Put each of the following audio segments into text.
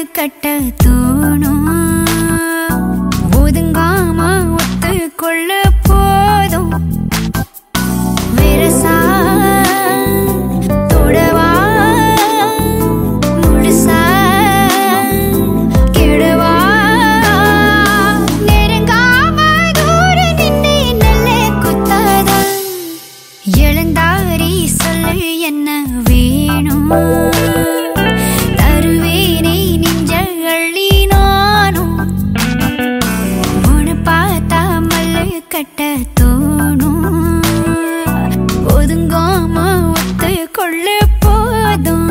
கட்ட தோணும் ஒதுங்காம ஒத்துக்கொள்ள போதும் வெரசா தொடவா முழுசா கெடவா நெருங்காம தூர நின்று நல்ல குத்தாதா எழுந்தாரி சொல்லு என்ன வேணும் தருவேனே நெஞ்ச அள்ளி நானும் உன்னை பார்த்தா மல்லு கட்ட தோணும் ஒதுங்காம ஒத்து கொள்ள போதும்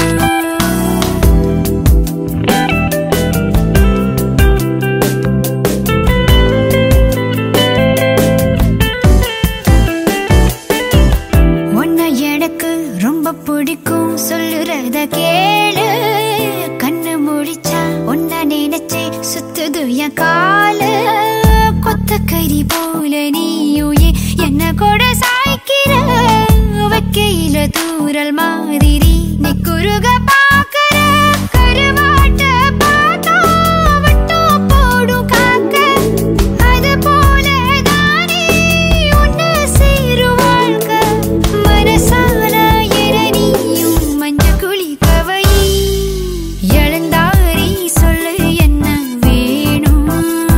உன்னை எனக்கு ரொம்ப பிடிக்கும் சொல்லுறத கேளு கண்ணு முடிச்சா உன்னை நினைச்சே சுத்துது என் காலு கொத்த கறி போல நீயுயே என்ன கூட சாய்க்கிற வைக்கையில தூரல் மாதிரி நீ குறுக பாக்குற கருவாட்ட பார்த்தா வட்டம் போடும் காக்க அது போல தானே உன்னை சேரும் வாழ்க்கை மனசார இறைனியும் மஞ்ச குழி கவை எழுந்தாரி சொல்லு என்ன வேணும்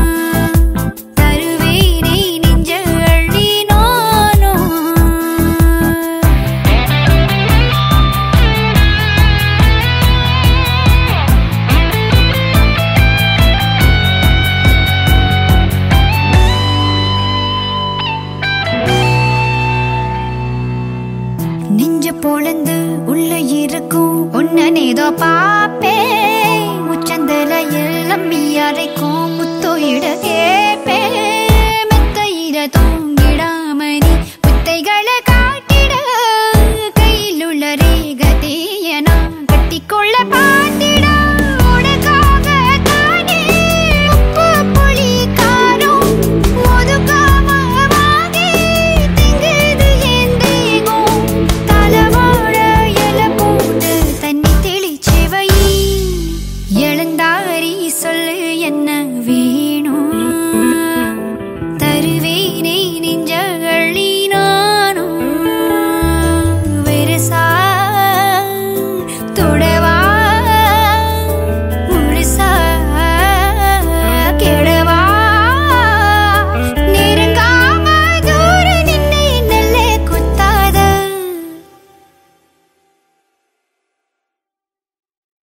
தருவேனே நெஞ்ச அள்ளி நானும் நெஞ்ச பொழந்து உள்ள இருக்கும் உன்னனேதோ பாப்பே உச்சந்தல எல்லாம் அரைக்கும் முத்தோ இடகே